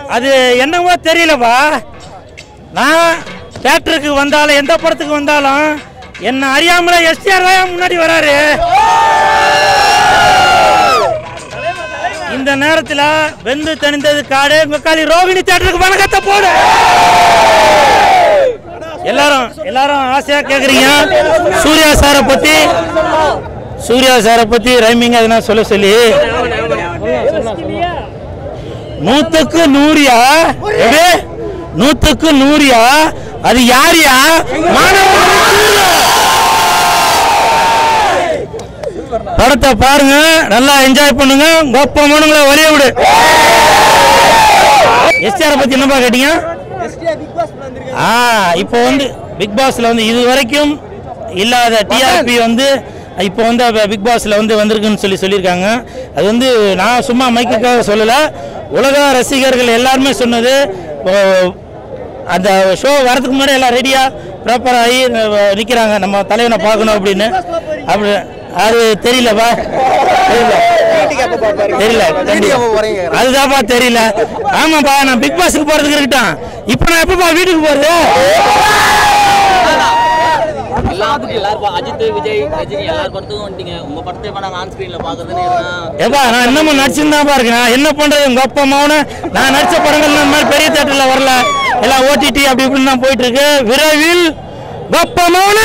அது என்னவோ தெரியலப்பா நான் தேட்டருக்கு வந்தாலும் எந்த படத்துக்கு வந்தாலும் என்ன அறியாமல எஸ்டிஆர் தான் முன்னாடி வராரு இந்த நேரத்தில் வெந்து தணிந்தது காடு உங்க காலி ரோகிணி தேட்டருக்கு வணக்கத்தை போடு எல்லாரும் எல்லாரும் ஆசையா கேக்குறீங்க சூர்யா சாரை பத்தி சூர்யா சாரை பத்தி ரைமிங் எதனா சொல்ல சொல்லி நூத்துக்கு நூறியா எது? நூத்துக்கு நூறியா அது யாரியா மாணவ படத்தை பாருங்க நல்லா என்ஜாய் பண்ணுங்க கோப்ப மனுங்களை வழிய விடு எஸ்டிஆர் பத்தி என்னப்பா கேட்டீங்க ஆ இப்போ வந்து பிக் பாஸ்ல வந்து இது வரைக்கும் இல்லாத டிஆர்பி வந்து இப்போ வந்து அப்ப பிக் பாஸ்ல வந்து வந்திருக்குன்னு சொல்லி சொல்லியிருக்காங்க அது வந்து நான் சும்மா மைக்குக்காக சொல்லல உலக ரசிகர்கள் எல்லாருமே சொன்னது இப்போ அந்த ஷோ வரதுக்கு முன்னாடி எல்லாம் ரெடியா ப்ராப்பர் ஆகி நிற்கிறாங்க நம்ம தலைவனை பார்க்கணும் அப்படின்னு அப்படி அது தெரியலப்பா தெரியல தெரியல கண்டிப்பா. அதுதான்ப்பா தெரியல ஆமாப்பா நான் பிக் பாஸ்க்கு போறதுக்கு இருக்கட்டும் இப்போ நான் எப்பப்பா வீட்டுக்கு போறது எல்லாத்துக்கும் எல்லாரும் அஜித் விஜய் ரஜினி எல்லார் படத்துக்கும் வந்துட்டீங்க உங்க படத்தை இப்ப நாங்க ஆன் ஸ்கிரீன்ல பாக்குறதுன்னு எதனா ஏப்பா நான் இன்னமும் நடிச்சுதான் இருக்கேன் நான் என்ன பண்றது உங்க அப்பா அம்மாவோட நான் நடிச்ச படங்கள் இந்த மாதிரி பெரிய தேட்டர்ல வரல எல்லாம் ஓடிடி அப்படி இப்படின்னு தான் போயிட்டு இருக்கு விரைவில் அப்பா அம்மாவோட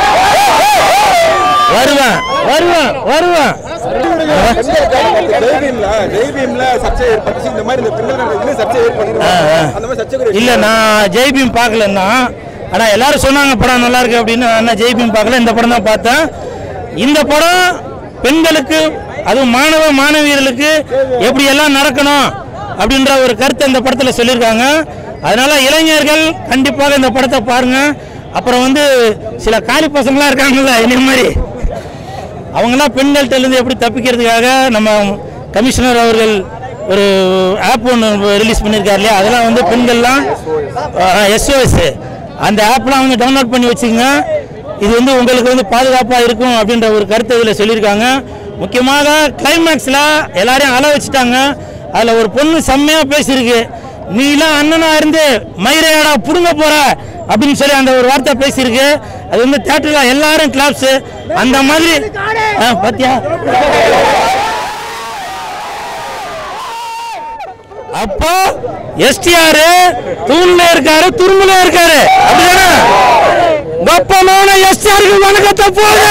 வருவேன் வருவேன் வருவேன் ஜெய்பீம்ல ஜெய்பீம்ல சர்ச்சை ஏற்பட்டுச்சு இந்த மாதிரி இந்த பின்னல் இதுல சர்ச்சை ஏற்படுது ஆ, ஆ. அந்த மாதிரி சர்ச்சை இல்ல நான் ஜெய்பீம் பார்க்கலன்னா ஆனா எல்லாரும் சொன்னாங்க படம் நல்லா இருக்கு அப்படின்னு நான் ஜெய்பீம் பார்க்கல இந்த படம் தான் பார்த்தேன் இந்த படம் பெண்களுக்கு அதுவும் மாணவ மாணவியர்களுக்கு எப்படி எல்லாம் நடக்கணும் அப்படின்ற ஒரு கருத்தை இந்த படத்துல சொல்லியிருக்காங்க அதனால இளைஞர்கள் கண்டிப்பாக இந்த படத்தை பாருங்க அப்புறம் வந்து சில காலி பசங்களாம் இருக்காங்கல்ல என்ன மாதிரி அவங்களாம் பெண்கள்கிட்ட இருந்து எப்படி தப்பிக்கிறதுக்காக நம்ம கமிஷனர் அவர்கள் ஒரு ஆப் ஒன்று ரிலீஸ் பண்ணியிருக்காரு இல்லையா அதெல்லாம் வந்து பெண்கள்லாம் எஸ்ஓஎஸ் அந்த ஆப்லாம் வந்து டவுன்லோட் பண்ணி வச்சுக்கோங்க இது வந்து உங்களுக்கு வந்து பாதுகாப்பாக இருக்கும் அப்படின்ற ஒரு கருத்தை இதில் சொல்லியிருக்காங்க முக்கியமாக கிளைமேக்ஸில் எல்லாரையும் அழ வச்சுட்டாங்க அதில் ஒரு பொண்ணு செம்மையாக பேசியிருக்கு நீலாம் அண்ணனா இருந்து மயிரையாடா புடுங்க போற அப்படின்னு சொல்லி அந்த ஒரு வார்த்தை பேசியிருக்கு அது வந்து தேட்டர்ல எல்லாரும் கிளாப்ஸ் அந்த மாதிரி ஆ, பாத்தியா அப்போ எஸ்டிஆர் தூண்ல இருக்காரு துரும்புல இருக்காரு அப்படிதானே கப்பமான எஸ்டிஆருக்கு வணக்கத்தை போடு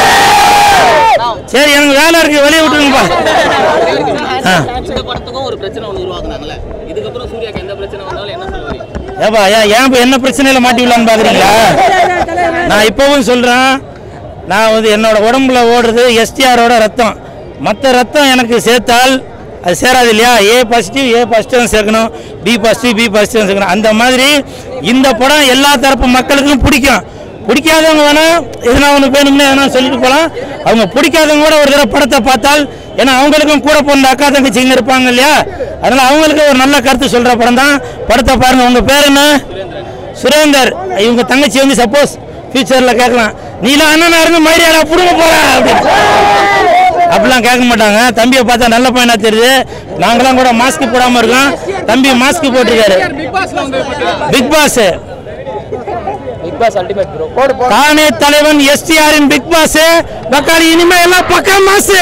சரி எனக்கு வேலை இருக்கு வெளியே விட்டுருங்கப்பா ஆ இந்த படத்துக்கும் ஒரு பிரச்சனை ஒன்று உருவாக்குனாங்கல்ல இதுக்கப்புறம் சூர்யாக்கு எந்த பிரச்சனை வந்தாலும் என்ன சொல்லுவீங்க ஏப்பா ஏன் ஏன் இப்ப என்ன பிரச்சனையில மாட்டி விடலான்னு பாக்குறீங்களா நான் இப்பவும் சொல்றேன் நான் வந்து என்னோட உடம்புல ஓடுறது எஸ்டிஆரோட ரத்தம் மற்ற ரத்தம் எனக்கு சேர்த்தால் அது சேராது இல்லையா ஏ பாசிட்டிவ் ஏ பாசிட்டிவ் சேர்க்கணும் பி பாசிட்டிவ் பி பாசிட்டிவ் சேர்க்கணும் அந்த மாதிரி இந்த படம் எல்லா தரப்பு மக்களுக்கும் பிடிக்கும் பிடிக்காதவங்க வேணா எதுனா ஒன்று வேணும்னு எதனா சொல்லிட்டு போகலாம் அவங்க பிடிக்காதவங்க கூட ஒரு தடவை படத்தை பார்த்தால் ஏன்னா அவங்களுக்கும் கூட பிறந்த அக்கா தங்கச்சிங்க இருப்பாங்க இல்லையா அதனால அவங்களுக்கு ஒரு நல்ல கருத்து சொல்ற படம் தான் படத்தை பாருங்க உங்க பேர் என்ன சுரேந்தர் இவங்க தங்கச்சி வந்து சப்போஸ் ஃபியூச்சரில் கேட்கலாம் நீலாம் அண்ணனா இருந்து மயிரியாடா புடுங்க போற அப்படின்னு அப்படிலாம் கேட்க மாட்டாங்க தம்பியை பார்த்தா நல்ல பையனா தெரியுது நாங்களாம் கூட மாஸ்க் போடாம இருக்கோம் தம்பி மாஸ்க் போட்டிருக்காரு big boss big boss ultimate bro தானே தலைவன் எஸ்டிஆரின் பிக் பாஸ் பக்காளி இனிமே எல்லாம் பக்கம் மாசு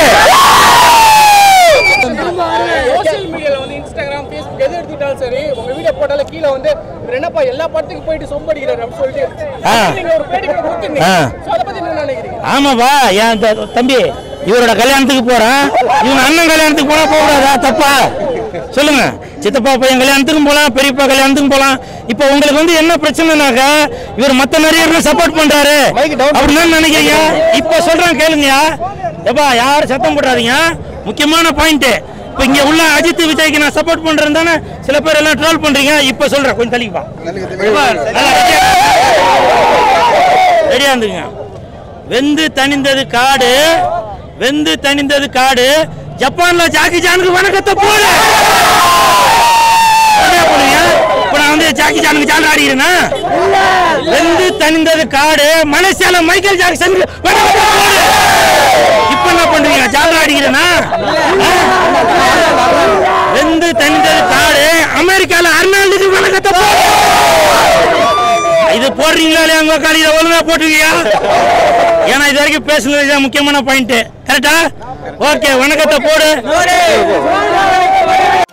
சோஷியல் மீடியால வந்து இன்ஸ்டாகிராம் ஃபேஸ்புக் எது எடுத்துக்கிட்டாலும் சரி உங்க வீடியோ போட்டால கீழே வந்து இவர் என்னப்பா எல்லா படத்துக்கும் போயிட்டு சொம்படிக்கிறாரு அப்படின்னு சொல்லிட்டு ஆ. நீங்க ஒரு பேட்டி கூட கொடுத்துருந்தீங்க ஆ. So அதை பத்தி என்ன நினைக்கிறீங்க ஆமாப்பா என் த- தம்பி இவரோட கல்யாணத்துக்கு போறேன் இவங்க அண்ணன் கல்யாணத்துக்கு போனா போகக்கூடாதா தப்பா சொல்லுங்க சித்தப்பா பையன் கல்யாணத்துக்கும் போலாம் பெரியப்பா கல்யாணத்துக்கும் போலாம் இப்போ உங்களுக்கு வந்து என்ன பிரச்சனைனாக்கா இவர் மத்த நிறைய சப்போர்ட் பண்றாரு அப்படின்னு நினைக்கிறீங்க இப்போ சொல்றேன் கேளுங்கயா எப்பா யாரும் சத்தம் போடாதீங்க முக்கியமான பாயிண்ட் இப்போ இங்க உள்ள அஜித் விஜய்க்கு நான் சப்போர்ட் பண்றேன் தானே சில பேர் எல்லாம் ட்ரோல் பண்றீங்க இப்போ சொல்றேன் கொஞ்சம் தள்ளிப்பா ரெடியா இருந்துங்க வெந்து தணிந்தது காடு வெந்து தணிந்தது காடு ஜப்பான்ல ஜாக்கி ஜானுக்கு வணக்கத்தை போடு என்ன பண்ணுவீங்க? இப்ப நான் வந்து ஜாக்கி ஜானுக்கு ஜான் ஆடிக்கிறேன்னா வெந்து தணிந்தது காடு மலேசியால மைக்கேல் ஜாக்சன் வணக்கத்தை போடு இப்ப என்ன பண்றீங்க ஜான் ஆடிக்கிறேன்னா வெந்து தணிந்தது காடு அமெரிக்கால போடுறீங்களா இல்லையா உங்க காலையில ஒழுங்கா போட்டுருக்கியா ஏன்னா இது வரைக்கும் பேசுனது தான் முக்கியமான பாயிண்ட் கரெக்டா ஓகே வணக்கத்தை போடு